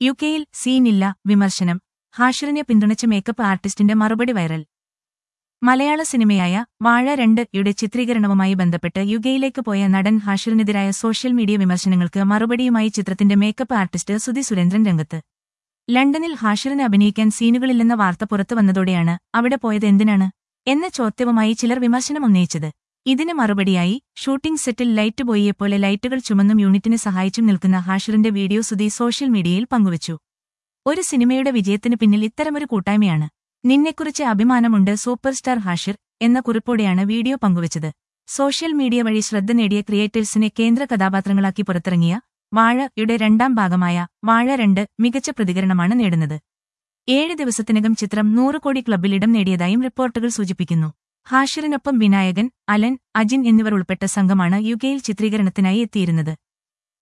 യുകെയിൽ സീനില്ല വിമർശനം ഹാഷിറിനെ പിന്തുണച്ച മേക്കപ്പ് ആർട്ടിസ്റ്റിന്റെ മറുപടി വൈറൽ മലയാള സിനിമയായ വാഴ രണ്ട് യുടെ ചിത്രീകരണവുമായി ബന്ധപ്പെട്ട് യുകെയിലേക്ക് പോയ നടൻ ഹാഷിറിനെതിരായ സോഷ്യൽ മീഡിയ വിമർശനങ്ങൾക്ക് മറുപടിയുമായി ചിത്രത്തിന്റെ മേക്കപ്പ് ആർട്ടിസ്റ്റ് സുധി സുരേന്ദ്രൻ രംഗത്ത് ലണ്ടനിൽ ഹാഷിറിന് അഭിനയിക്കാൻ സീനുകളില്ലെന്ന വാർത്ത പുറത്തു വന്നതോടെയാണ് അവിടെ പോയത് എന്തിനാണ് എന്ന ചോദ്യവുമായി ചിലർ വിമർശനം ഉന്നയിച്ചത് ഇതിന് മറുപടിയായി ഷൂട്ടിംഗ് സെറ്റിൽ ലൈറ്റ് ബോയിയെപ്പോലെ ലൈറ്റുകൾ ചുമന്നും യൂണിറ്റിന് സഹായിച്ചും നിൽക്കുന്ന ഹാഷിറിന്റെ വീഡിയോ സുധി സോഷ്യൽ മീഡിയയിൽ പങ്കുവച്ചു ഒരു സിനിമയുടെ വിജയത്തിന് പിന്നിൽ ഇത്തരമൊരു കൂട്ടായ്മയാണ് നിന്നെക്കുറിച്ച് അഭിമാനമുണ്ട് സൂപ്പർ സ്റ്റാർ ഹാഷിർ എന്ന കുറിപ്പോടെയാണ് വീഡിയോ പങ്കുവച്ചത് സോഷ്യൽ മീഡിയ വഴി ശ്രദ്ധ നേടിയ ക്രിയേറ്റേഴ്സിനെ കേന്ദ്ര കഥാപാത്രങ്ങളാക്കി പുറത്തിറങ്ങിയ വാഴ യുടെ രണ്ടാം ഭാഗമായ വാഴ രണ്ട് മികച്ച പ്രതികരണമാണ് നേടുന്നത് ഏഴ് ദിവസത്തിനകം ചിത്രം നൂറ് കോടി ക്ലബിൽ ഇടം നേടിയതായും റിപ്പോർട്ടുകൾ സൂചിപ്പിക്കുന്നു ഹാഷിറിനൊപ്പം വിനായകൻ അലൻ അജിൻ എന്നിവർ ഉൾപ്പെട്ട സംഘമാണ് യുകെയിൽ ചിത്രീകരണത്തിനായി എത്തിയിരുന്നത്